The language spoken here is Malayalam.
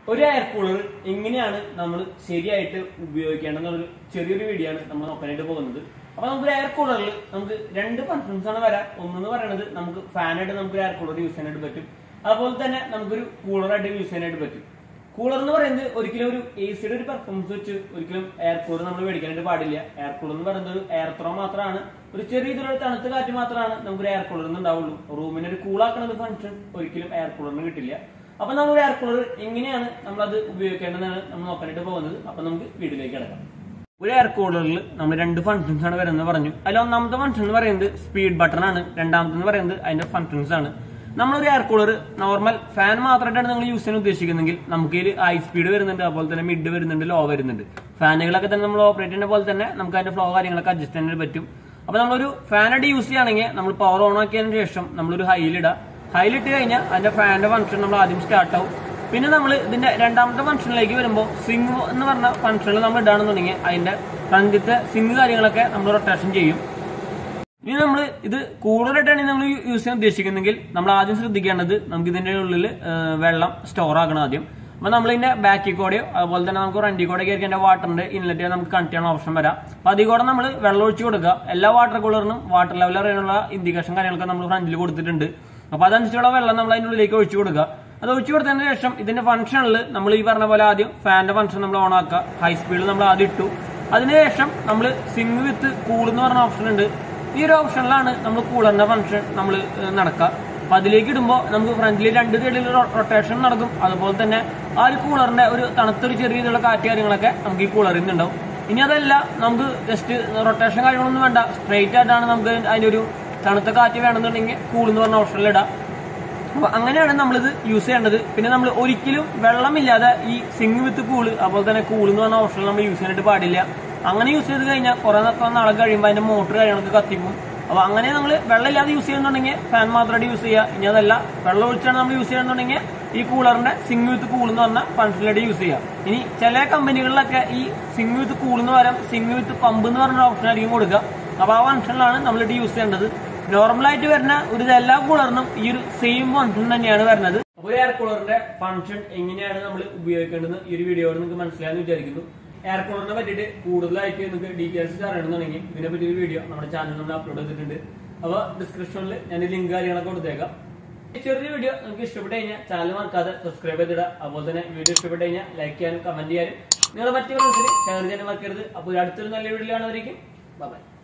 ഒരു എയർ കൂളർ എങ്ങനെയാണ് നമ്മൾ ശരിയായിട്ട് ഉപയോഗിക്കേണ്ടതെന്നുള്ളൊരു ചെറിയൊരു വീഡിയോ ആണ് നമ്മൾ നോക്കാനായിട്ട് പോകുന്നത് അപ്പൊ നമുക്ക് എയർ കൂളറിൽ നമുക്ക് രണ്ട് ഫങ്ഷൻസ് ആണ് വരാം ഒന്നെന്ന് പറയുന്നത് നമുക്ക് ഫാനായിട്ട് നമുക്ക് എയർ കൂളർ യൂസ് ചെയ്യാനായിട്ട് പറ്റും അതുപോലെ തന്നെ നമുക്കൊരു കൂളറായിട്ട് യൂസ് ചെയ്യാനായിട്ട് പറ്റും കൂളർ എന്ന് പറയുന്നത് ഒരിക്കലും ഒരു എ സിയുടെ ഒരു പെർഫോമൻസ് വെച്ച് ഒരിക്കലും എയർ കൂളർ നമ്മൾ മേടിക്കാനായിട്ട് പാടില്ല എയർ കൂളർ എന്ന് പറയുന്നത് ഒരു എയർ ത്രോ മാത്രമാണ് ഒരു ചെറിയ ഇതിലുള്ള തണുത്ത കാറ്റ് മാത്രമാണ് നമുക്ക് എയർ കൂളർ ഉണ്ടാവുള്ളൂ റൂമിനെ ഒരു കൂളാക്കുന്ന ഒരു ഫംഗ്ഷൻ ഒരിക്കലും എയർ കൂളറിന് കിട്ടില്ല അപ്പൊ നമ്മൾ എയർ കൂളർ എങ്ങനെയാണ് നമ്മൾ അത് ഉപയോഗിക്കേണ്ടതെന്നാണ് നമ്മൾ നോക്കാനായിട്ട് പോകുന്നത് അപ്പൊ നമുക്ക് വീട്ടിലേക്ക് കിടക്കാം ഒരു എയർ കൂളറിൽ നമ്മൾ രണ്ട് ഫങ്ഷൻസ് ആണ് വരുന്നത് പറഞ്ഞു അതിൽ ഒന്നാമത്തെ ഫംഗ്ഷൻ എന്ന് പറയുന്നത് സ്പീഡ് ബട്ടൺ ആണ് രണ്ടാമത്തെ എന്ന് പറയുന്നത് അതിന്റെ ഫങ്ഷൻസ് ആണ് നമ്മളൊരു എയർ കൂളർ നോർമൽ ഫാൻ മാത്രമായിട്ടാണ് നിങ്ങൾ യൂസ് ചെയ്യാൻ ഉദ്ദേശിക്കുന്നെങ്കിൽ നമുക്ക് ഇതിൽ ഹൈ സ്പീഡ് വരുന്നുണ്ട് അതുപോലെ തന്നെ മിഡ് വരുന്നുണ്ട് ലോ വരുന്നുണ്ട് ഫാനുകളൊക്കെ തന്നെ നമ്മൾ ഓപ്പറേറ്റ് ചെയ്യുന്ന പോലെ തന്നെ നമുക്ക് അതിന്റെ ഫ്ലോ കാര്യങ്ങളൊക്കെ അഡ്ജസ്റ്റ് ചെയ്യാനായിട്ട് പറ്റും അപ്പൊ നമ്മളൊരു ഫാനായിട്ട് യൂസ് ചെയ്യുകയാണെങ്കിൽ നമ്മൾ പവർ ഓൺ ആക്കിയതിന് ശേഷം നമ്മളൊരു ഹൈലിടുക ഹൈലിട്ട് കഴിഞ്ഞാൽ അതിന്റെ ഫാനിന്റെ ഫംഗ്ഷൻ നമ്മൾ ആദ്യം സ്റ്റാർട്ട് ആവും പിന്നെ നമ്മൾ ഇതിന്റെ രണ്ടാമത്തെ ഫംഗ്ഷനിലേക്ക് വരുമ്പോൾ സ്വിംഗ് എന്ന് പറഞ്ഞ ഫംഗ്ഷനിൽ നമ്മൾ ഇടാണെന്നുണ്ടെങ്കിൽ അതിന്റെ ഫ്രണ്ടിലത്തെ സ്വിംഗ് കാര്യങ്ങളൊക്കെ നമ്മൾ റൊട്ടേഷൻ ചെയ്യും ഇനി നമ്മൾ ഇത് കൂടുതലായിട്ടാണ് നമ്മൾ യൂസ് ചെയ്യാൻ ഉദ്ദേശിക്കുന്നെങ്കിൽ നമ്മൾ ആദ്യം ശ്രദ്ധിക്കേണ്ടത് നമുക്ക് ഇതിന്റെ ഉള്ളിൽ വെള്ളം സ്റ്റോർ ആക്കണം ആദ്യം അപ്പൊ നമ്മൾ ഇതിന്റെ ബാക്കിൽ കൂടെയോ അതുപോലെ തന്നെ നമുക്ക് ഫ്രണ്ടിൽ കൂടെ കയറി അതിന്റെ വാട്ടറിന്റെ ഇൻലെറ്റ് നമുക്ക് കണക്ട് ചെയ്യാൻ ഓപ്ഷൻ വരാം അപ്പൊ അതിൽ കൂടെ നമ്മൾ വെള്ളം ഒഴിച്ചു കൊടുക്കുക എല്ലാ വാട്ടർ കൂളറിനും വാട്ടർ ലെവൽ അറിയാനുള്ള ഇൻഡിക്കേഷൻ കാര്യങ്ങളൊക്കെ നമ്മൾ ഫ്രണ്ടിൽ കൊടുത്തിട്ടുണ്ട് അപ്പൊ അതനുസരിച്ചുള്ള വെള്ളം നമ്മൾ അതിന്റെ ഉള്ളിലേക്ക് ഒഴിച്ചു കൊടുക്കുക അത് ഒഴിച്ചു കൊടുത്തതിന് ശേഷം ഇതിന്റെ ഫംഗ്ഷനിൽ നമ്മൾ ഈ പറഞ്ഞ പോലെ ആദ്യം ഫാനിന്റെ ഫംഗ്ഷൻ നമ്മൾ ഓൺ ആക്കുക ഹൈ സ്പീഡിൽ നമ്മൾ ആദ്യം ഇട്ടു അതിനുശേഷം നമ്മൾ സിംഗ് വിത്ത് കൂൾ എന്ന് പറഞ്ഞ ഓപ്ഷൻ ഉണ്ട് ഈ ഒരു ഓപ്ഷനിലാണ് നമ്മൾ കൂളറിന്റെ ഫംഗ്ഷൻ നമ്മൾ നടക്കുക അപ്പൊ അതിലേക്ക് ഇടുമ്പോൾ നമുക്ക് ഫ്രണ്ടിൽ രണ്ട് സൈഡിൽ റൊട്ടേഷൻ നടക്കും അതുപോലെ തന്നെ ആ ഒരു കൂളറിന്റെ ഒരു തണുത്തൊരു ചെറിയ രീതിയിലുള്ള കാറ്റ് കാര്യങ്ങളൊക്കെ നമുക്ക് ഈ കൂളറിൽ നിന്നുണ്ടാവും ഇനി അതല്ല നമുക്ക് ജസ്റ്റ് റൊട്ടേഷൻ കാര്യങ്ങളൊന്നും വേണ്ട സ്ട്രെയിറ്റ് ആയിട്ടാണ് നമുക്ക് അതിന്റെ ഒരു തണുത്ത കാറ്റ് വേണമെന്നുണ്ടെങ്കിൽ കൂൾ എന്ന് പറഞ്ഞ ഓപ്ഷനിൽ ഇടാം അപ്പൊ അങ്ങനെയാണ് നമ്മളിത് യൂസ് ചെയ്യേണ്ടത് പിന്നെ നമ്മൾ ഒരിക്കലും വെള്ളമില്ലാതെ ഈ സിങ് വിത്ത് കൂള് അതുപോലെ തന്നെ കൂൾ എന്ന് പറഞ്ഞ ഓപ്ഷനിൽ നമ്മൾ യൂസ് ചെയ്യാനായിട്ട് പാടില്ല അങ്ങനെ യൂസ് ചെയ്ത് കഴിഞ്ഞാൽ കുറെ നാളെ കഴിയുമ്പോൾ അതിന്റെ മോട്ടർ കാര്യങ്ങളൊക്കെ കത്തിക്കും അപ്പൊ അങ്ങനെ നമ്മൾ വെള്ളമില്ലാതെ യൂസ് ചെയ്യുന്നുണ്ടെങ്കിൽ ഫാൻ മാത്രമായിട്ട് യൂസ് ചെയ്യുക ഇനി അതല്ല വെള്ളം ഒഴിച്ചാണ് നമ്മൾ യൂസ് ചെയ്യുന്നുണ്ടെങ്കിൽ ഈ കൂളറിന്റെ സിങ് വിത്ത് കൂൾ എന്ന് പറഞ്ഞ ഫംഗ്ഷനിലായിട്ട് യൂസ് ചെയ്യാം ഇനി ചില കമ്പനികളിലൊക്കെ ഈ സിങ് വിത്ത് കൂൾ എന്ന് പകരം സിങ് വിത്ത് പമ്പ് എന്ന് പറഞ്ഞ ഓപ്ഷൻ ആയിരിക്കും കൊടുക്കുക അപ്പൊ ആ ഫംഗ്ഷനിലാണ് നമ്മളിട്ട് യൂസ് ചെയ്യേണ്ടത് നോർമലായിട്ട് വരുന്ന ഒരു എല്ലാ കൂളറിനും ഈ ഒരു സെയിം ഫംഗ്ഷൻ തന്നെയാണ് വരുന്നത് ഒരു എയർ കൂളറിന്റെ ഫംഗ്ഷൻ എങ്ങനെയാണ് നമ്മൾ ഉപയോഗിക്കേണ്ടത് ഈ ഒരു വീഡിയോയിൽ നിങ്ങൾക്ക് മനസ്സിലായെന്ന് വിചാരിക്കുന്നു എയർ കൂളറിനെ പറ്റിയിട്ട് കൂടുതലായിട്ട് നിങ്ങൾക്ക് ഡീറ്റെയിൽസ് അറിയണമെന്നുണ്ടെങ്കിൽ ഇതിനെ പറ്റി ഒരു വീഡിയോ നമ്മുടെ ചാനൽ നമ്മൾ അപ്ലോഡ് ചെയ്തിട്ടുണ്ട് അപ്പോൾ ഡിസ്ക്രിപ്ഷനിൽ ഞാൻ ലിങ്ക് കാര്യങ്ങളൊക്കെ കൊടുത്തേക്കാം ഈ ചെറിയ വീഡിയോ നിങ്ങൾക്ക് ഇഷ്ടപ്പെട്ട് കഴിഞ്ഞാൽ ചാനൽ മറക്കാതെ സബ്സ്ക്രൈബ് ചെയ്തിടുക അതുപോലെ തന്നെ വീഡിയോ ഇഷ്ടപ്പെട്ട് കഴിഞ്ഞാൽ ലൈക്ക് ചെയ്യാനും കമന്റ് ചെയ്യാനും നിങ്ങൾ മറ്റു ഫ്രണ്ട്സിന് ഷെയർ ചെയ്യാനും മറക്കരുത് അപ്പോൾ അടുത്തൊരു നല്ല വീഡിയോ കാണുമായിരിക്കും ബൈ